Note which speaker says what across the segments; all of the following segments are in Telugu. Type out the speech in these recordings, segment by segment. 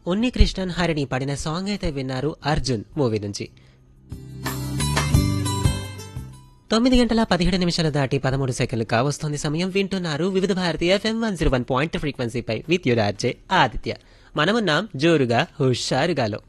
Speaker 1: ఉన్ని కృష్ణన్ హరిణి పాడిన సాంగ్ అయితే విన్నారు అర్జున్ మూవీ నుంచి తొమ్మిది గంటల పదిహేడు నిమిషాలు దాటి పదమూడు సెకండ్లు కావస్తోంది సమయం వింటున్నారు Vividh Bharati FM one zero one point ఫ్రీక్వెన్సీపై విత్ యురార్జే ఆదిత్య మనమున్నాం జోరుగా హుషారుగాలో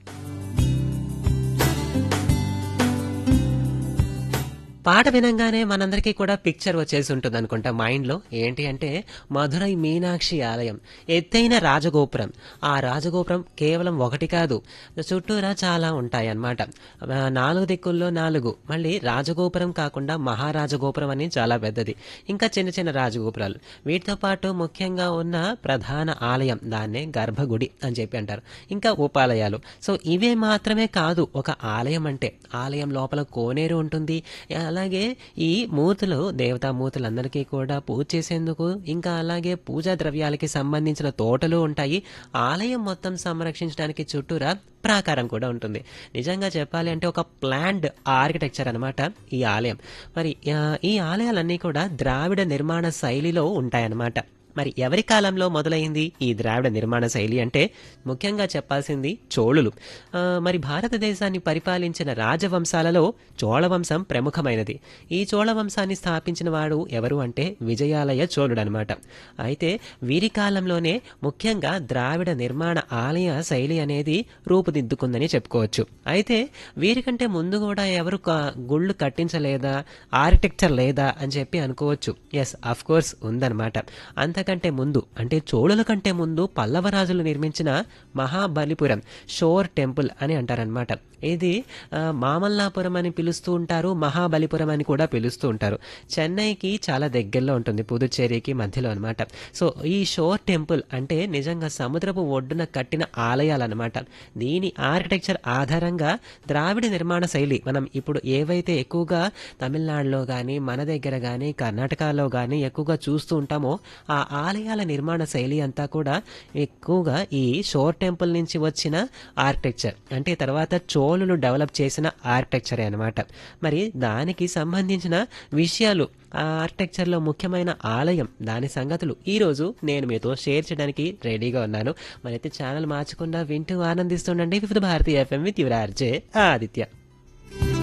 Speaker 1: పాట వినంగానే మనందరికీ కూడా పిక్చర్ వచ్చేసి ఉంటుంది అనుకుంటా మైండ్లో ఏంటి అంటే మధురై మీనాక్షి ఆలయం ఎత్తైన రాజగోపురం ఆ రాజగోపురం కేవలం ఒకటి కాదు చుట్టూరా చాలా ఉంటాయి అన్నమాట ఆ, నాలుగు దిక్కుల్లో నాలుగు మళ్ళీ రాజగోపురం కాకుండా మహారాజగోపురం అని చాలా పెద్దది ఇంకా చిన్న చిన్న రాజగోపురాలు వీటితో పాటు ముఖ్యంగా ఉన్న ప్రధాన ఆలయం దాన్నే గర్భగుడి అని చెప్పి అంటారు ఇంకా ఉపాలయాలు సో ఇవే మాత్రమే కాదు ఒక ఆలయం అంటే ఆలయం లోపల కోనేరు ఉంటుంది అలాగే ఈ మూర్తులు దేవతా మూర్తులందరికీ కూడా పూజ చేసేందుకు ఇంకా అలాగే పూజా ద్రవ్యాలకి సంబంధించిన తోటలు ఉంటాయి ఆలయం మొత్తం సంరక్షించడానికి చుట్టూరా ప్రాకారం కూడా ఉంటుంది నిజంగా చెప్పాలి అంటే ఒక ప్లాండ్ ఆర్కిటెక్చర్ అన్నమాట ఈ ఆలయం మరి ఆ, ఈ ఆలయాలన్నీ కూడా ద్రావిడ నిర్మాణ శైలిలో ఉంటాయన్నమాట మరి ఎవరి కాలంలో మొదలైంది ఈ ద్రావిడ నిర్మాణ శైలి అంటే ముఖ్యంగా చెప్పాల్సింది చోళులు ఆ, మరి భారతదేశాన్ని పరిపాలించిన రాజవంశాలలో చోళవంశం ప్రముఖమైనది ఈ చోళవంశాన్ని స్థాపించిన వాడు ఎవరు అంటే విజయాలయ చోళుడు అనమాట అయితే వీరి కాలంలోనే ముఖ్యంగా ద్రావిడ నిర్మాణ ఆలయ శైలి అనేది రూపుదిద్దుకుందని చెప్పుకోవచ్చు అయితే వీరికంటే ముందు కూడా ఎవరు క- గుళ్ళు కట్టించలేదా ఆర్కిటెక్చర్ లేదా అని చెప్పి అనుకోవచ్చు ఎస్ అఫ్ కోర్స్ ఉందన్నమాట అంతకంటే ముందు అంటే చోళుల కంటే ముందు పల్లవరాజులు నిర్మించిన మహాబలిపురం షోర్ టెంపుల్ అని అంటారనమాట ఇది ఆ, మామల్లాపురం అని పిలుస్తూ ఉంటారు మహాబలిపురం అని కూడా పిలుస్తూ ఉంటారు చెన్నైకి చాలా దగ్గరలో ఉంటుంది పుదుచ్చేరికి మధ్యలో అనమాట సో ఈ షోర్ టెంపుల్ అంటే నిజంగా సముద్రపు ఒడ్డున కట్టిన ఆలయాలన్నమాట దీని ఆర్కిటెక్చర్ ఆధారంగా ద్రావిడ నిర్మాణ శైలి మనం ఇప్పుడు ఏవైతే ఎక్కువగా తమిళనాడులో కానీ మన దగ్గర కానీ కర్ణాటకలో కానీ ఎక్కువగా చూస్తూ ఉంటామో ఆ ఆలయాల నిర్మాణ శైలి అంతా కూడా ఎక్కువగా ఈ షోర్ టెంపుల్ నుంచి వచ్చిన ఆర్కిటెక్చర్ అంటే తర్వాత చోళులు డెవలప్ చేసిన ఆర్కిటెక్చరే అనమాట మరి దానికి సంబంధించిన విషయాలు ఆ ఆర్కిటెక్చర్లో ముఖ్యమైన ఆలయం దాని సంగతులు ఈరోజు నేను మీతో షేర్ చేయడానికి రెడీగా ఉన్నాను మరైతే ఛానల్ మార్చకుండా వింటూ ఆనందిస్తుండండి Vividh Bharatiya FM with your RJ Aditya